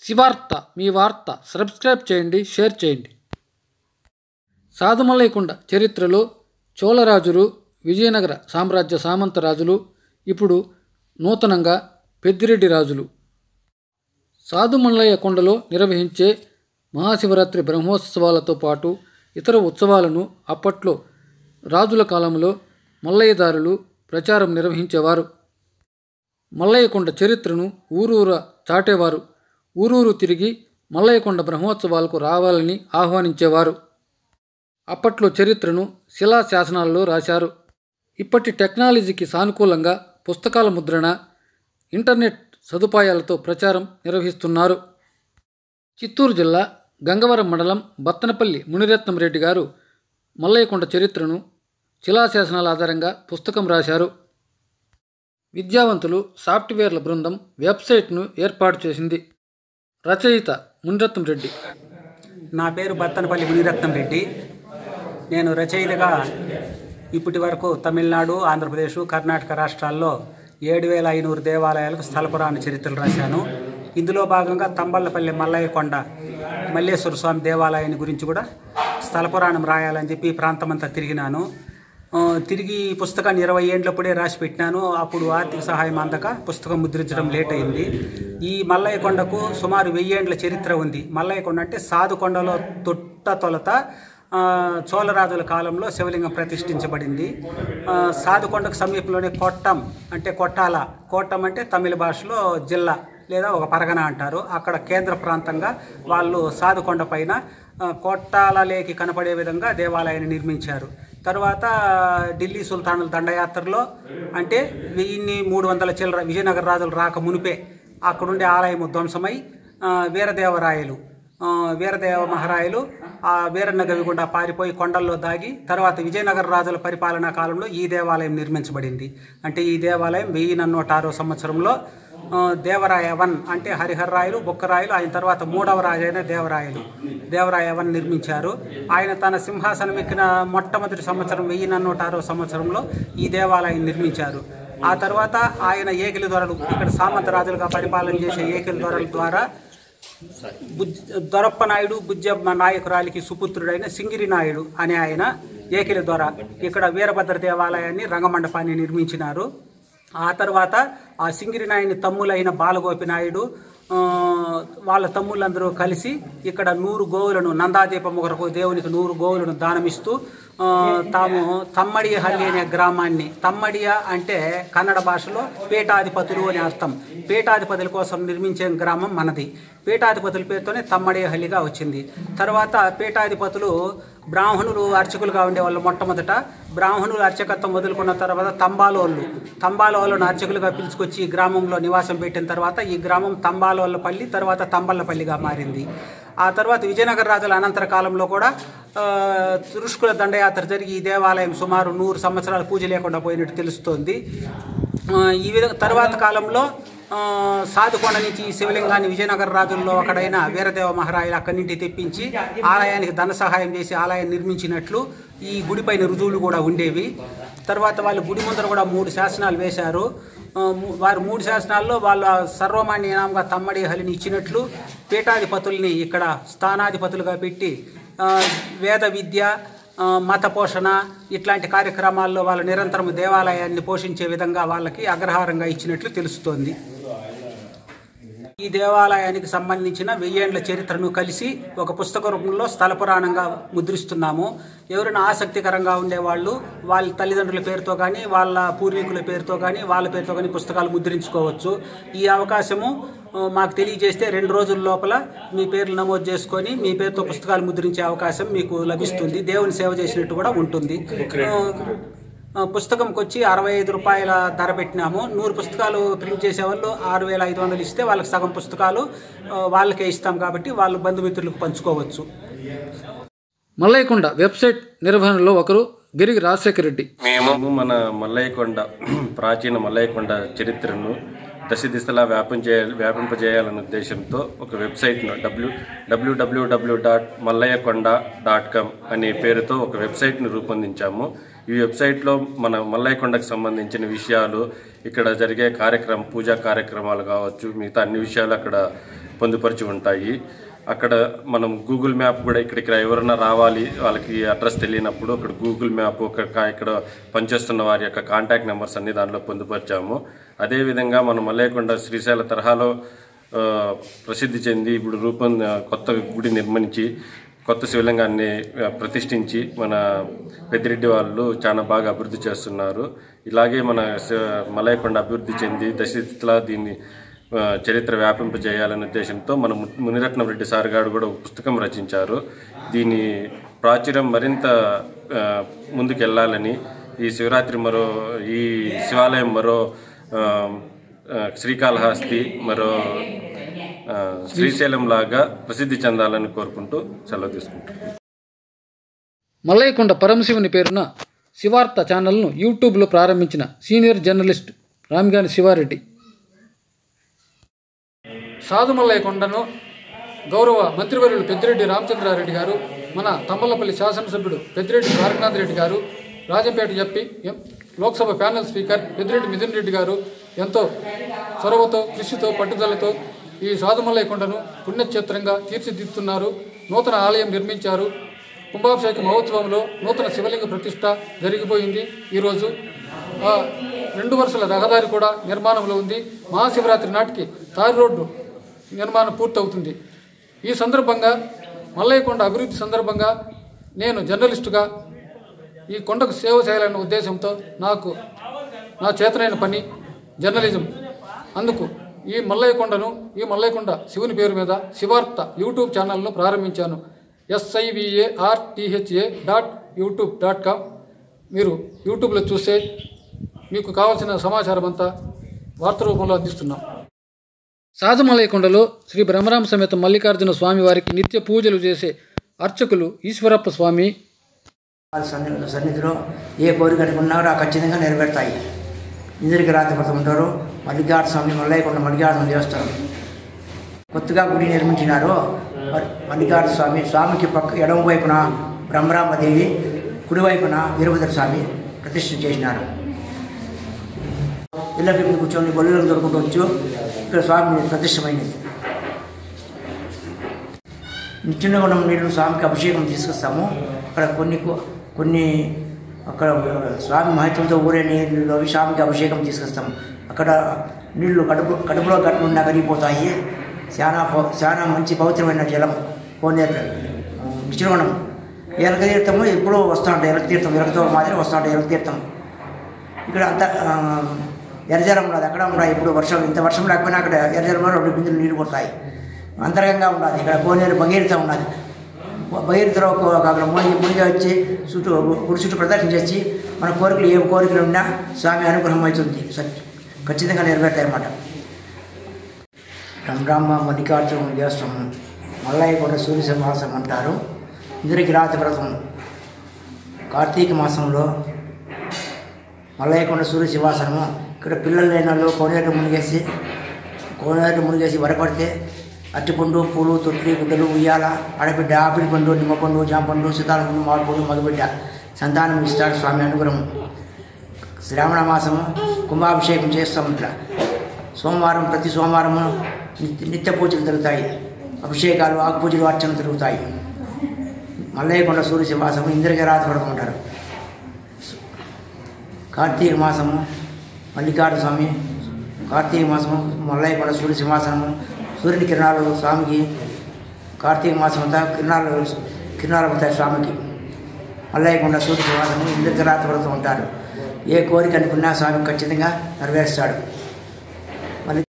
శివార్త మీ వార్త సబ్స్క్రైబ్ చేయండి షేర్ చేయండి సాధుమల్లైకొండ చరిత్రలో చోళరాజులు విజయనగర సామ్రాజ్య సామంత రాజులు ఇప్పుడు నూతనంగా పెద్దిరెడ్డి రాజులు సాధుమల్లయ్య కొండలో నిర్వహించే మహాశివరాత్రి బ్రహ్మోత్సవాలతో పాటు ఇతర ఉత్సవాలను అప్పట్లో రాజుల కాలంలో మల్లయ్యదారులు ప్రచారం నిర్వహించేవారు మల్లయ్యకొండ చరిత్రను ఊరూర చాటేవారు ఊరూరు తిరిగి మల్లయ్యకొండ బ్రహ్మోత్సవాలకు రావాలని ఆహ్వానించేవారు అప్పట్లో చరిత్రను శిలా శాసనాలలో రాశారు ఇప్పటి టెక్నాలజీకి సానుకూలంగా పుస్తకాల ముద్రణ ఇంటర్నెట్ సదుపాయాలతో ప్రచారం నిర్వహిస్తున్నారు చిత్తూరు జిల్లా గంగవరం మండలం బత్తనపల్లి మునిరత్నం రెడ్డి గారు మల్లయ్యకొండ చరిత్రను శిలాశాసనాల ఆధారంగా పుస్తకం రాశారు విద్యావంతులు సాఫ్ట్వేర్ల బృందం వెబ్సైట్ను ఏర్పాటు చేసింది రచయిత మునిరత్నం రెడ్డి నా పేరు బత్తనపల్లి మునిరత్నం రెడ్డి నేను రచయితగా ఇప్పటి వరకు తమిళనాడు ఆంధ్రప్రదేశ్ కర్ణాటక రాష్ట్రాల్లో ఏడు వేల ఐనూరు దేవాలయాలకు స్థల పురాణ చరిత్రలు రాశాను ఇందులో భాగంగా తంబళ్ళపల్లి మల్లయ్య కొండ మల్లేశ్వర స్వామి దేవాలయాన్ని గురించి కూడా స్థల పురాణం రాయాలని చెప్పి ఈ ప్రాంతమంతా తిరిగినాను ఆ, తిరిగి ఈ పుస్తకాన్ని ఇరవై ఏండ్లప్పుడే రాసి పెట్టినాను అప్పుడు ఆర్థిక సహాయం అందక పుస్తకం ముద్రించడం లేట్ అయింది ఈ మల్లయ్య కొండకు సుమారు వెయ్యేండ్ల చరిత్ర ఉంది మల్లయ్య కొండ అంటే సాధు కొండలో తొట్ట తొలత ఆ, చోళరాజుల కాలంలో శివలింగం ప్రతిష్ఠించబడింది ఆ, సాధుకొండకు సమీపంలోనే కొట్టం అంటే కొట్టాల కోట్టం అంటే తమిళ భాషలో జిల్లా లేదా ఒక పరగన అంటారు అక్కడ కేంద్ర ప్రాంతంగా వాళ్ళు సాధుకొండ పైన ఆ, కొట్టాల లేకి కనపడే విధంగా దేవాలయాన్ని నిర్మించారు తర్వాత ఢిల్లీ సుల్తానుల దండయాత్రలో అంటే వెయ్యిన్ని మూడు వందల చిల్లర విజయనగర రాజులు రాక మునిపే అక్కడుండే ఆలయము ధ్వంసమై ఆ, వీరదేవరాయలు ఆ, వీరదేవ మహారాయలు ఆ వీరన్న గవిగుండా పారిపోయి కొండల్లో దాగి తర్వాత విజయనగర రాజుల పరిపాలనా కాలంలో ఈ దేవాలయం నిర్మించబడింది అంటే ఈ దేవాలయం వెయ్యి నూట ఆరో సంవత్సరంలో ఆ, దేవరాయ వన్ అంటే హరిహర్రాయలు బుక్కరాయలు ఆయన తర్వాత మూడవ రాజు అయిన దేవరాయలు దేవరాయ వన్ నిర్మించారు ఆయన తన సింహాసనం ఎక్కిన మొట్టమొదటి సంవత్సరం వెయ్యి నూట ఆరో సంవత్సరంలో ఈ దేవాలయం నిర్మించారు ఆ తర్వాత ఆయన ఏకిలి దొరలు ఇక్కడ సామంత రాజులుగా పరిపాలన చేసే ఏకిలి దొరల ద్వారా బుజ్ దొరప్ప నాయుడు బుజ్జమ్మ నాయకురాలికి సుపుత్రుడైన సింగిరి నాయుడు అనే ఆయన ఏకిలి దొర ఇక్కడ వీరభద్ర దేవాలయాన్ని రంగమండపాన్ని నిర్మించినారు ఆ తర్వాత ఆ సింగిరి నాయుని తమ్ములైన బాలగోపి నాయుడు ఆ, వాళ్ళ తమ్ముళ్ళందరూ కలిసి ఇక్కడ నూరు గోవులను నందాదీపం కొరకు దేవునికి నూరు గోవులను దానమిస్తూ ఆ, తాము తమ్మడిహల్లి అనే గ్రామాన్ని తమ్మడియ అంటే కన్నడ భాషలో పీఠాధిపతులు అని అర్థం పీఠాధిపతుల కోసం నిర్మించే గ్రామం మనది పీఠాధిపతుల పేరుతోనే తమ్మడిహల్లిగా వచ్చింది తర్వాత పీఠాధిపతులు బ్రాహ్మణులు అర్చకులుగా ఉండేవాళ్ళు మొట్టమొదట బ్రాహ్మణులు అర్చకత్వం వదులుకున్న తర్వాత తంబాలోళ్ళు తంబాలోళ్ళను అర్చకులుగా పిలుచుకొచ్చి ఈ గ్రామంలో నివాసం పెట్టిన తర్వాత ఈ గ్రామం తంబాలోళ్ళపల్లి తర్వాత తంబళ్ళపల్లిగా మారింది ఆ తర్వాత విజయనగర రాజుల అనంతర కాలంలో కూడా ఆ, తురుష్కుల దండయాత్ర జరిగి ఈ దేవాలయం సుమారు నూరు సంవత్సరాలు పూజ లేకుండా పోయినట్టు తెలుస్తోంది ఆ, ఈ విధంగా తర్వాత కాలంలో ఆ, సాధుకొండ నుంచి ఈ శివలింగాన్ని విజయనగర రాజుల్లో ఒకడైన వీరదేవ మహారాయలు అక్కడి నుండి తెప్పించి ఆలయానికి ధన సహాయం చేసి ఆలయం నిర్మించినట్లు ఈ గుడిపైన రుజువులు కూడా ఉండేవి తర్వాత వాళ్ళు గుడి ముందర కూడా మూడు శాసనాలు వేశారు ఆ, ము- వారు మూడు శాసనాల్లో వాళ్ళ సర్వమాన్యనామంగా తమ్మడి హలిని ఇచ్చినట్లు పీఠాధిపతుల్ని ఇక్కడ స్థానాధిపతులుగా పెట్టి ఆ, వేద విద్య ఆ, మత పోషణ ఇట్లాంటి కార్యక్రమాల్లో వాళ్ళు నిరంతరం దేవాలయాన్ని పోషించే విధంగా వాళ్ళకి అగ్రహారంగా ఇచ్చినట్లు తెలుస్తోంది ఈ దేవాలయానికి సంబంధించిన వెయ్యేండ్ల చరిత్రను కలిసి ఒక పుస్తక రూపంలో స్థల పురాణంగా ముద్రిస్తున్నాము ఎవరైనా ఆసక్తికరంగా ఉండేవాళ్ళు వాళ్ళ తల్లిదండ్రుల పేరుతో కానీ వాళ్ళ పూర్వీకుల పేరుతో కానీ వాళ్ళ పేరుతో కానీ పుస్తకాలు ముద్రించుకోవచ్చు ఈ అవకాశము ఆ, మాకు తెలియజేస్తే రెండు రోజుల లోపల మీ పేర్లు నమోదు చేసుకొని మీ పేరుతో పుస్తకాలు ముద్రించే అవకాశం మీకు లభిస్తుంది దేవుని సేవ చేసినట్టు కూడా ఉంటుంది ఆ, ఆ, పుస్తకంకి వచ్చి అరవై ఐదు రూపాయల ధర పెట్టినాము నూరు పుస్తకాలు ప్రింట్ చేసే వాళ్ళు ఆరు వేల ఐదు వందలు ఇస్తే వాళ్ళకి సగం పుస్తకాలు ఆ, వాళ్ళకే ఇస్తాం కాబట్టి వాళ్ళు బంధుమిత్రులకు పంచుకోవచ్చు మల్లయ్యకొండ వెబ్సైట్ నిర్వహణలో ఒకరు గిరిగి రాజశేఖర రెడ్డి మేము మన మల్లయ్యకొండ ప్రాచీన మల్లయ్యకొండ చరిత్రను దశ దిశలా వ్యాపించే వ్యాపింపజేయాలనే ఉద్దేశంతో ఒక వెబ్సైట్ను W W W W dot Mallayyakonda dot com అనే పేరుతో ఒక వెబ్సైట్ను రూపొందించాము ఈ వెబ్సైట్లో మన మల్లయ్యకొండకు సంబంధించిన విషయాలు ఇక్కడ జరిగే కార్యక్రమం పూజా కార్యక్రమాలు కావచ్చు మిగతా అన్ని విషయాలు అక్కడ పొందుపరిచి ఉంటాయి అక్కడ మనం గూగుల్ మ్యాప్ కూడా ఇక్కడికి ఎవరైనా రావాలి వాళ్ళకి అడ్రస్ తెలియనప్పుడు అక్కడ గూగుల్ మ్యాప్ ఒక కా- ఇక్కడ పనిచేస్తున్న వారి యొక్క కాంటాక్ట్ నెంబర్స్ అన్ని దాంట్లో పొందుపరిచాము అదేవిధంగా మనం మల్లేకొండ శ్రీశైల తరహాలో ఆ, ప్రసిద్ధి చెంది ఇప్పుడు రూపం కొత్త గుడి నిర్మించి కొత్త శివలింగాన్ని ఆ, ప్రతిష్ఠించి మన పెద్దిరెడ్డి వాళ్ళు చాలా బాగా అభివృద్ధి చేస్తున్నారు ఇలాగే మన శ- మలయకొండ అభివృద్ధి చెంది దశిత్లా దీన్ని ఆ, చరిత్ర వ్యాపింపజేయాలనే ఉద్దేశంతో మన ము- మునిరత్నం రెడ్డి సార్ గారు కూడా ఒక పుస్తకం రచించారు దీని ప్రాచుర్యం మరింత ఆ, ముందుకెళ్లాలని ఈ శివరాత్రి మరో ఈ శివాలయం మరో ఆ, ఆ, శ్రీకాళహస్తి మరో ఆ, శ్రీశైలం లాగా ప్రసిద్ధి చెందాలని కోరుకుంటూ సెలవు తీసుకుంటాం మల్లయ్యకొండ పరమశివుని పేరున శివార్త ఛానల్ను యూట్యూబ్లో ప్రారంభించిన సీనియర్ జర్నలిస్ట్ రామిగాని శివారెడ్డి సాధు మల్లయ్యకొండను గౌరవ మంత్రివర్యులు పెద్దిరెడ్డి రామచంద్రారెడ్డి గారు మన తమ్మలపల్లి శాసనసభ్యుడు పెద్దిరెడ్డి ద్వారకనాథ్ రెడ్డి గారు రాజంపేట చెప్పి ఎం- లోక్సభ ప్యానెల్ స్పీకర్ పెద్దిరెడ్డి మిథున్ రెడ్డి గారు ఎంతో చొరవతో కృషితో పట్టుదలతో ఈ సాధుమల్లయ్య కొండను పుణ్యక్షేత్రంగా తీర్చిదిద్దుతున్నారు నూతన ఆలయం నిర్మించారు కుంభాభిషేక మహోత్సవంలో నూతన శివలింగ ప్రతిష్ట జరిగిపోయింది ఈరోజు ఆ, రెండు వరుసల రహదారి కూడా నిర్మాణంలో ఉంది మహాశివరాత్రి నాటికి తారి రోడ్డు నిర్మాణం పూర్తవుతుంది ఈ సందర్భంగా మల్లయ్యకొండ అభివృద్ధి సందర్భంగా నేను జర్నలిస్టుగా ఈ కొండకు సేవ చేయాలనే ఉద్దేశంతో నాకు నా చేతనైన పని జర్నలిజం అందుకు ఈ మల్లయ్యకొండను ఈ మల్లయ్యకొండ శివుని పేరు మీద శివార్త యూట్యూబ్ ఛానల్ను ప్రారంభించాను ఎస్ఐవిఏఆర్టీహెచ్ఏ డాట్ యూట్యూబ్ డాట్ కామ్ మీరు యూట్యూబ్లో చూస్తే మీకు కావాల్సిన సమాచారం అంతా వార్త రూపంలో అందిస్తున్నాం సాధమలయకొండలో శ్రీ బ్రహ్మరామ సమేత మల్లికార్జున స్వామి వారికి నిత్య పూజలు చేసే అర్చకులు ఈశ్వరప్ప స్వామి వాళ్ళ సన్ని సన్నిధిలో ఏ కోరిక అనుకున్నారో ఆ ఖచ్చితంగా నెరవేరుతాయి ఇంద్రికి రాత్రి వ్రతం ఉంటారు మల్లికార్జున స్వామి మల్లయ్యకొండ మల్లికార్జున దేవస్థానం కొత్తగా గుడి నిర్మించినారు మ- మల్లికార్జున స్వామి స్వామికి పక్క ఎడమ వైపున బ్రహ్మరామదేవి కుడివైపున వీరభద్ర స్వామి ప్రతిష్ఠ చేసినారు ఇళ్ళకి మీద కూర్చొని బొల్లులను దొరుకుకోవచ్చు ఇక్కడ స్వామి ప్రతిష్టమైనది నిత్యగుణం నీళ్ళు స్వామికి అభిషేకం తీసుకొస్తాము అక్కడ కొన్ని కొ- కొన్ని అక్కడ స్వామి మహత్వంతో ఊరే నీళ్ళు అవి స్వామికి అభిషేకం తీసుకొస్తాం అక్కడ నీళ్లు కడుపు కడుపులో గట్టున్నా కరిగిపోతాయి చాలా ప- చాలా మంచి పవిత్రమైన జలం కోనేరు నిత్యగుణం ఎలక తీర్థము ఎప్పుడూ వస్తూ ఉంటాయి ఎలక తీర్థం ఎలకతో మాదిరి వస్తూ ఉంటాయి ఎలక తీర్థం ఇక్కడ అంత ఆ, ఎర్రజలం ఉన్నది అక్కడ ఉన్నాయి ఇప్పుడు వర్షం ఇంత వర్షం లేకపోయినా అక్కడ ఎర్రజలంలో రెండు బిందులు నీళ్ళు పడతాయి అంతరంగంగా ఉన్నది ఇక్కడ కోనేరు భగీరథ ఉన్నది భగీరథలో ఒక అక్కడ మునిగి మునిగి వచ్చి చుట్టూ గుడి చుట్టూ ప్రదర్శన చేసి మన కోరికలు ఏ కోరికలు ఉన్నా స్వామి అనుగ్రహం అవుతుంది సత్- ఖచ్చితంగా నెరవేరుతాయి అన్నమాట రంగరామ మల్లికార్జున దేవస్థానం మల్లయ్య కొండ సూర్య సమాసం అంటారు ఇంద్రికి రాతి వ్రతం కార్తీక మాసంలో మల్లయ్యకొండ సూర్య శివాసనము ఇక్కడ పిల్లలు లేని వాళ్ళు కోనేరు మునిగేసి కోనేరు మునిగేసి వరపడితే అట్టిపండు పూలు తొట్టి గుడ్డలు ఉయ్యాల ఆడబిడ్డ ఆపిడి పండు నిమ్మపండు జాంపండు సీతాలపండు మామిడిపండు మగబిడ్డ సంతానం ఇస్తాడు స్వామి అనుగ్రహం శ్రావణ మాసము కుంభాభిషేకం చేస్తాం ఇట్లా సోమవారం ప్రతి సోమవారము నిత్య నిత్య పూజలు జరుగుతాయి అభిషేకాలు ఆకు పూజలు అర్చన జరుగుతాయి మల్లయ్యకొండ సూర్య శివాసము ఇంద్రకి రాతి పడుకుంటారు కార్తీక మాసము మల్లికార్జున స్వామి కార్తీక మాసము మల్లయ్యకొండ సూర్య సింహాసనము సూర్యుని కిరణాలు స్వామికి కార్తీక మాసం అంతా కిరణాలు కిరణాలు అవుతాయి స్వామికి మల్లయ్యకొండ సూర్య సింహాసనము ఇంద్రకి రాతి పడుతూ ఉంటారు ఏ కోరిక అనుకున్నా స్వామి ఖచ్చితంగా నెరవేరుస్తాడు